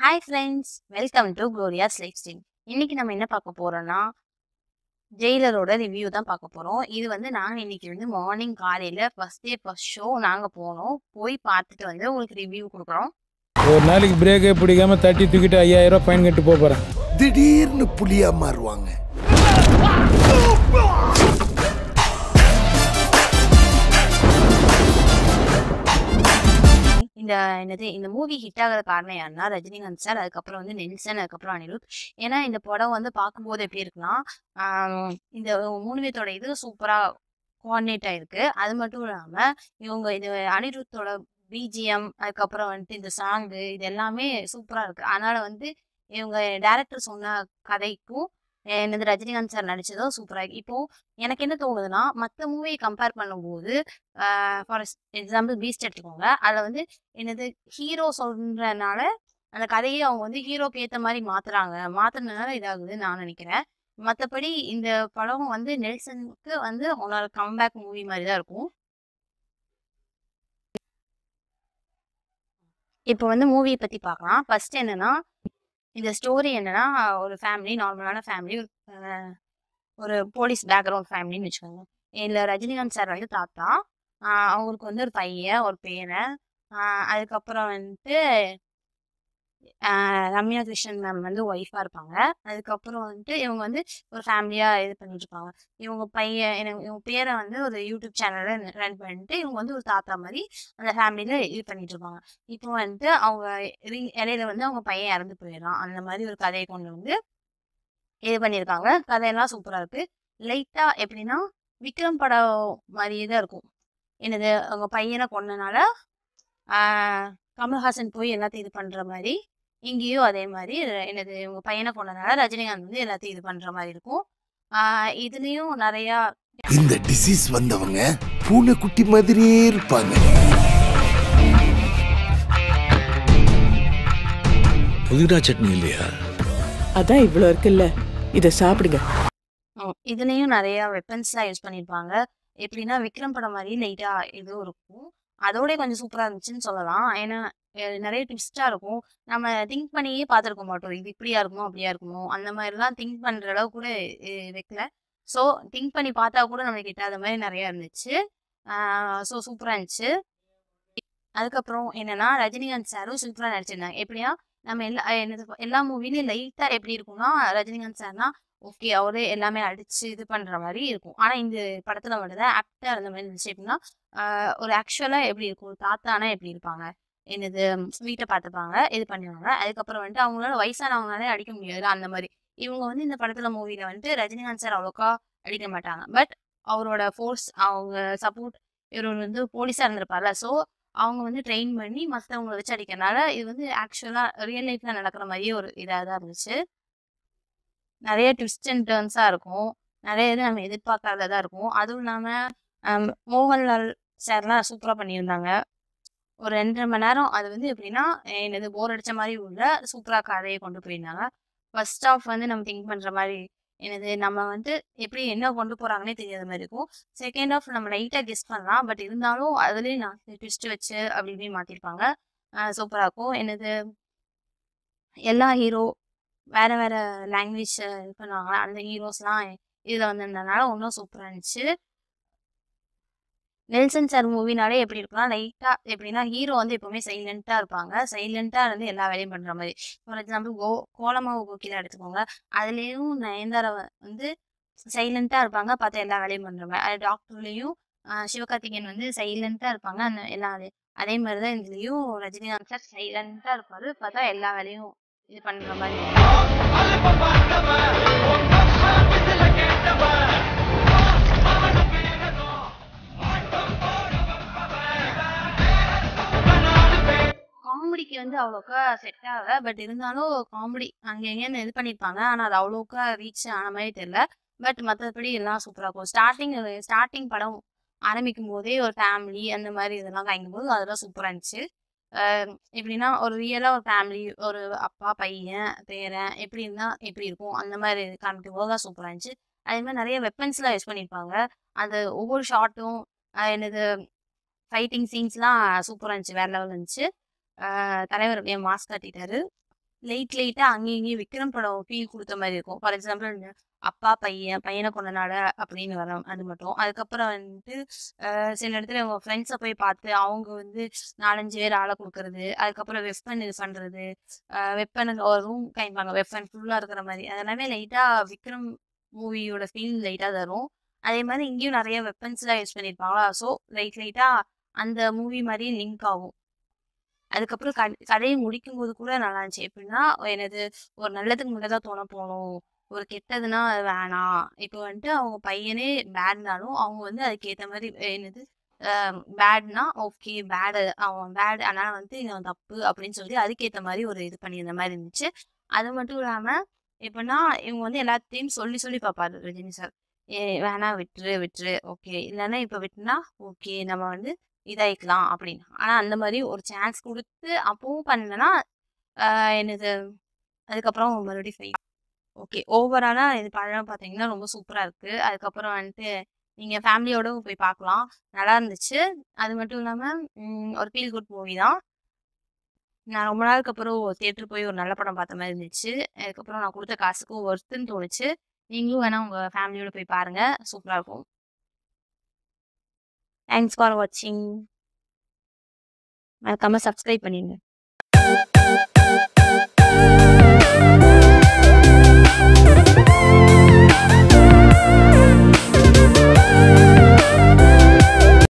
Hi friends welcome to Gloria's life style இன்னைக்கு நம்ம என்ன பார்க்க போறோம்னா ஜெயிலரோட ரிவ்யூ தான் பார்க்க போறோம் இது வந்து நாங்கள் இன்னைக்கு வந்து மார்னிங் காலையில் ஃபர்ஸ்ட் டே ஃபர்ஸ்ட் ஷோ நாங்கள் போனோம் போய் பார்த்துட்டு வந்து உங்களுக்கு ரிவ்யூ கொடுக்குறோம் ஒரு நாளைக்கு பிரேக்கே பிடிக்காம தட்டி தூக்கிட்டு ஐயாயிரம் ரூபாய் ஃபைன் கட்டி போக போறேன் திடீர்னு புலியா மாறுவாங்க இந்த என்னது இந்த மூவி ஹிட் ஆகிற காரணம் யாருன்னா ரஜினிகாந்த் சார் அதுக்கப்புறம் வந்து நெல்சன் அதுக்கப்புறம் அனிருத் ஏன்னா இந்த படம் வந்து பார்க்கும்போது எப்படி இருக்குன்னா ஆஹ் இந்த மூணு பேர்த்தோட இது சூப்பராக கோஆர்டினேட் ஆயிருக்கு அது மட்டும் இல்லாமல் இவங்க இது அனிருத்தோட பிஜிஎம் அதுக்கப்புறம் வந்துட்டு இந்த சாங்கு இது எல்லாமே சூப்பராக இருக்கு அதனால வந்து இவங்க டேரக்டர் சொன்ன கதைக்கும் என்னது ரஜினிகாந்த் சார் நடிச்சதும் சூப்பராக இருக்கு இப்போ எனக்கு என்ன தோணுதுன்னா மற்ற மூவியை கம்பேர் பண்ணும்போது ஃபார் எக்ஸாம்பிள் பீஸ்ட் எடுத்துக்கோங்க அதில் வந்து என்னது ஹீரோ சொல்றதுனால அந்த கதையை அவங்க வந்து ஹீரோக்கு ஏற்ற மாதிரி மாத்துறாங்க மாத்துறதுனால இதாகுதுன்னு நான் நினைக்கிறேன் மற்றபடி இந்த படம் வந்து நெல்சனுக்கு வந்து அவங்களோட கம்பேக் மூவி மாதிரி தான் இருக்கும் இப்போ வந்து மூவியை பற்றி பார்க்கலாம் ஃபர்ஸ்ட் என்னன்னா இந்த ஸ்டோரி என்னன்னா ஒரு ஃபேமிலி நார்மலான ஃபேமிலி ஒரு போலீஸ் பேக்ரவுண்ட் ஃபேமிலின்னு வச்சுக்கோங்க இதில் ரஜினிகாந்த் சார் வந்து தாத்தா ஆஹ் அவங்களுக்கு வந்து ஒரு பையன் ஒரு பேரன் ஆஹ் அதுக்கப்புறம் வந்துட்டு ஆஹ் ரம்யா கிருஷ்ணன் மேம் வந்து ஒய்ஃபாக இருப்பாங்க அதுக்கப்புறம் வந்துட்டு இவங்க வந்து ஒரு ஃபேமிலியாக இது பண்ணிட்டு இருப்பாங்க இவங்க பையன் எனக்கு இவங்க பேரை வந்து ஒரு யூடியூப் சேனலில் ரன் பண்ணிட்டு இவங்க வந்து ஒரு தாத்தா மாதிரி அந்த ஃபேமிலியில் இது பண்ணிட்டு இருப்பாங்க இப்போ வந்துட்டு அவங்க re- இடையில வந்து அவங்க பையன் இறந்து போயிடறான் அந்த மாதிரி ஒரு கதையை கொண்டு வந்து இது பண்ணியிருக்காங்க கதையெல்லாம் சூப்பராக இருக்கு லைட்டாக எப்படின்னா விக்ரம் படம் மாதிரியே தான் இருக்கும் என்னது அவங்க பையனை கொன்னனால ஆஹ் கமல்ஹாசன் போய் எல்லாத்தையும் இது பண்ற மாதிரி இங்கேயும் அதே மாதிரி என்னது இவங்க பையனை கொண்டனால ரஜினிகாந்த் வந்து எல்லாத்தையும் இது பண்ற மாதிரி இருக்கும் ஆஹ் இதுலயும் நிறையா இந்த டிசீஸ் வந்தவங்க பூனைக்குட்டி மாதிரியே இருப்பாங்க புதினா சட்னி இல்லையா அதான் இவ்வளோ இருக்குல்ல இதை சாப்பிடுங்க ம், இதுலயும் நிறைய வெப்பன்ஸ்லாம் யூஸ் பண்ணியிருப்பாங்க எப்படின்னா விக்ரம் படம் மாதிரி லைட்டா இதுவும் இருக்கும் அதோட கொஞ்சம் சூப்பரா இருந்துச்சுன்னு சொல்லலாம் ஏன்னா அஹ் நிறைய ட்விஸ்டா இருக்கும் நம்ம திங்க் பண்ணியே பார்த்துருக்க மாட்டோம் இது இப்படியா இருக்குமோ அப்படியா இருக்குமோ அந்த மாதிரிலாம் திங்க் பண்ற அளவு கூட அஹ் வைக்கல ஸோ திங்க் பண்ணி பார்த்தா கூட நம்மளுக்கு எட்டாத மாதிரி நிறைய இருந்துச்சு ஸோ சூப்பரா இருந்துச்சு அதுக்கப்புறம் என்னன்னா ரஜினிகாந்த் சாரும் சூப்பரா நடிச்சிருந்தாங்க எப்படின்னா நம்ம எல்லா என்னது எல்லா மூவிலையும் லைட்டா எப்படி இருக்கும்னா ரஜினிகாந்த் சார்னா ஓகே அவரே எல்லாமே அடிச்சு இது பண்ற மாதிரி இருக்கும் ஆனா இந்த படத்துல மட்டும் ஆக்டர் அந்த மாதிரி இருந்துச்சு எப்படின்னா ஆஹ் ஒரு ஆக்சுவலா எப்படி இருக்கும் ஒரு தாத்தானா எப்படி இருப்பாங்க என்னது வீட்டை பார்த்துப்பாங்க இது பண்ணுவாங்க அதுக்கப்புறம் வந்துட்டு அவங்களால வயசானவங்களாலே அடிக்க முடியாது அந்த மாதிரி இவங்க வந்து இந்த படத்துல மூவில வந்துட்டு ரஜினிகாந்த் சார் அவ்வளோக்கா அடிக்க மாட்டாங்க பட் அவரோட ஃபோர்ஸ் அவங்க சப்போர்ட் இவர் வந்து போலீஸா இருந்திருப்பார்ல ஸோ அவங்க வந்து ட்ரெயின் பண்ணி மற்றவங்கள வச்சு அடிக்கிறனால இது வந்து ஆக்சுவலாக ரியல் லைஃப்ல நடக்கிற மாதிரியே ஒரு இதாக தான் இருந்துச்சு நிறைய ட்விஸ்ட் அண்ட் டேர்ன்ஸாக இருக்கும் நிறைய இது நம்ம எதிர்பார்க்காததாக இருக்கும் அதுவும் இல்லாமல் மோகன்லால் சார்லாம் சூப்பராக பண்ணியிருந்தாங்க ஒரு ரெண்டரை மணி நேரம் அது வந்து எப்படின்னா என்னது போர் அடிச்ச மாதிரி உள்ள சூப்பராக கதையை கொண்டு போயிருந்தாங்க ஃபர்ஸ்ட் ஆஃப் வந்து நம்ம திங்க் பண்ணுற மாதிரி என்னது நம்ம வந்து எப்படி என்ன கொண்டு போகிறாங்கன்னே தெரியாத மாதிரி இருக்கும் செகண்ட் ஆஃப் நம்ம லைட்டாக கெஸ் பண்ணலாம் பட் இருந்தாலும் அதுலேயும் நான் ட்விஸ்ட் வச்சு அப்படி இப்படி மாற்றிருப்பாங்க சூப்பராக இருக்கும் என்னது எல்லா ஹீரோ வேற வேற லாங்குவேஜ் இது பண்ணுவாங்க அந்த ஹீரோஸ்லாம் இதில் வந்திருந்தனால இன்னும் சூப்பராக இருந்துச்சு நெல்சன் சார் மூவினாலே எப்படி இருக்குன்னா லைட்டாக எப்படின்னா ஹீரோ வந்து எப்பவுமே சைலண்ட்டாக இருப்பாங்க சைலண்ட்டாக இருந்து எல்லா வேலையும் பண்ணுற மாதிரி ஃபார் எக்ஸாம்பிள் கோ கோலமாவு கோகிலா எடுத்துக்கோங்க அதுலேயும் நயன்தாரா வந்து சைலண்ட்டாக இருப்பாங்க பார்த்தா எல்லா வேலையும் பண்ணுற மாதிரி அது டாக்டர்லேயும் சிவகார்த்திகேயன் வந்து சைலண்ட்டாக இருப்பாங்க அந்த எல்லா வேலையும் அதே மாதிரி தான் இதுலேயும் ரஜினிகாந்த் சார் சைலண்ட்டாக இருப்பாரு பார்த்தா எல்லா வேலையும் இது பண்ணுற மாதிரி காமெடிக்கு வந்து அவ்வளோக்கா செட் ஆகல பட் இருந்தாலும் காமெடி அங்கே எங்கேன்னு இது பண்ணியிருப்பாங்க ஆனால் அது அவ்வளோக்கா ரீச் ஆன மாதிரி தெரியல பட் மற்றபடி எல்லாம் சூப்பராக இருக்கும் ஸ்டார்டிங் ஸ்டார்டிங் படம் ஆரம்பிக்கும் போதே ஒரு ஃபேமிலி அந்த மாதிரி இதெல்லாம் காய்க்கும் போது அதெல்லாம் சூப்பராக இருந்துச்சு அஹ் எப்படின்னா ஒரு ரியலாக ஒரு ஃபேமிலி ஒரு அப்பா பையன் பேரன் எப்படி இருந்தால் எப்படி இருக்கும் அந்த மாதிரி காமிக்கும் போது தான் சூப்பராக இருந்துச்சு அதே மாதிரி நிறைய வெப்பன்ஸ்லாம் யூஸ் பண்ணியிருப்பாங்க அந்த ஒவ்வொரு ஷாட்டும் என்னது ஃபைட்டிங் சீன்ஸ்லாம் சூப்பராக இருந்துச்சு வேற லெவல் இருந்துச்சு ஆஹ் தலைவர் அப்படியே மாஸ்க் காட்டிட்டாரு லைட் லைட்டா அங்கேயும் இங்கேயும் விக்ரம் படம் ஃபீல் குடுத்த மாரி இருக்கும். ஃபார் எக்ஸாம்பிள் இந்த அப்பா, பையன், பையன கொன்னனால அப்படின்னு வரும் அது மட்டும். அதுக்கப்புறம் வந்துட்டு அ சில இடத்துல அவங்க ஃப்ரெண்ட்ஸ போய் பார்த்து அவங்க வந்து 4, 5 பேர் ஆள குடுக்குறது. அதுக்கப்புறம் வெப்பன் இது பண்றது. அ வெப்பன் ஒரு ரூம் காமிப்பாங்க. வெப்பன் ஃபுல்லா இருக்கிற மாரி. அது எல்லாமே லைட்டா விக்ரம் மூவியோட ஃபீல் லைட்டா தரும். அதே மாரி இங்கேயும் நெறைய வெப்பன்ஸ்லாம் யூஸ் பண்ணியிருப்பாங்களா, ஸோ லைட் லைட்டா அந்த மூவி மாரியே லிங்க் ஆகும். அதுக்கப்புறம் கத் கதைய முடிக்கும்போது கூட நல்லா இருந்துச்சு. எப்படின்னா, என்னது ஒரு நல்லதுக்கு மட்டும் தான் துணை போணும். ஒரு கெட்டதுன்னா அது வேணாம். இப்போ வந்துட்டு அவங்க பையனே பேட்னாலும், அவங்க வந்து அதுக்கேத்த மாரி என்னது அ பேட்னா ஓகே பேடு அவன் பேட் அதனால வந்து இவன் தப்பு அப்படின்னு சொல்லி அதுக்கேத்த மாரி ஒரு இது பண்ணியிருந்த மாரி இருந்துச்சு. அது மட்டும் இல்லாம எப்படின்னா, இவங்க வந்து எல்லாத்தையும் சொல்லி சொல்லி பார்ப்பாரு ரஜினி சார். "ஏ வேணாம் விட்டுரு, விட்டுரு. ஓகே. இல்லன்னா இப்ப விட்டுனா ஓகே நம்ம வந்து இதாயிக்கலாம்" அப்படின்னு. ஆனா அந்த மாரி ஒரு சான்ஸ் குடுத்து அப்பவும் பண்ணலன்னா, அ என்னது அதுக்கப்புறம் மறுபடியும் ஃபெயில். ஓகே. ஓவராலா இது படம் பார்த்தீங்கன்னா ரொம்ப சூப்பரா இருக்கு. அதுக்கப்புறம் வந்துட்டு நீங்க ஃபேமிலியோடவும் போய் பார்க்கலாம். நல்லா இருந்துச்சு. அது மட்டும் இல்லாம ம் ஒரு ஃபீல் குட் மூவி தான். நான் ரொம்ப நாளுக்கு அப்புறம் தியேட்டர் போய் ஒரு நல்ல படம் பார்த்த மாரி இருந்துச்சு. அதுக்கப்புறம் நான் குடுத்த காசுக்கும் ஒர்த்துன்னு தோணுச்சு. நீங்களும் வேணா உங்க ஃபேமிலியோட போய் பாருங்க. சூப்பரா இருக்கும். தேங்க்ஸ் ஃபார் வாட்சிங். மறக்காம சப்ஸ்கிரைப் பண்ணிருங்க.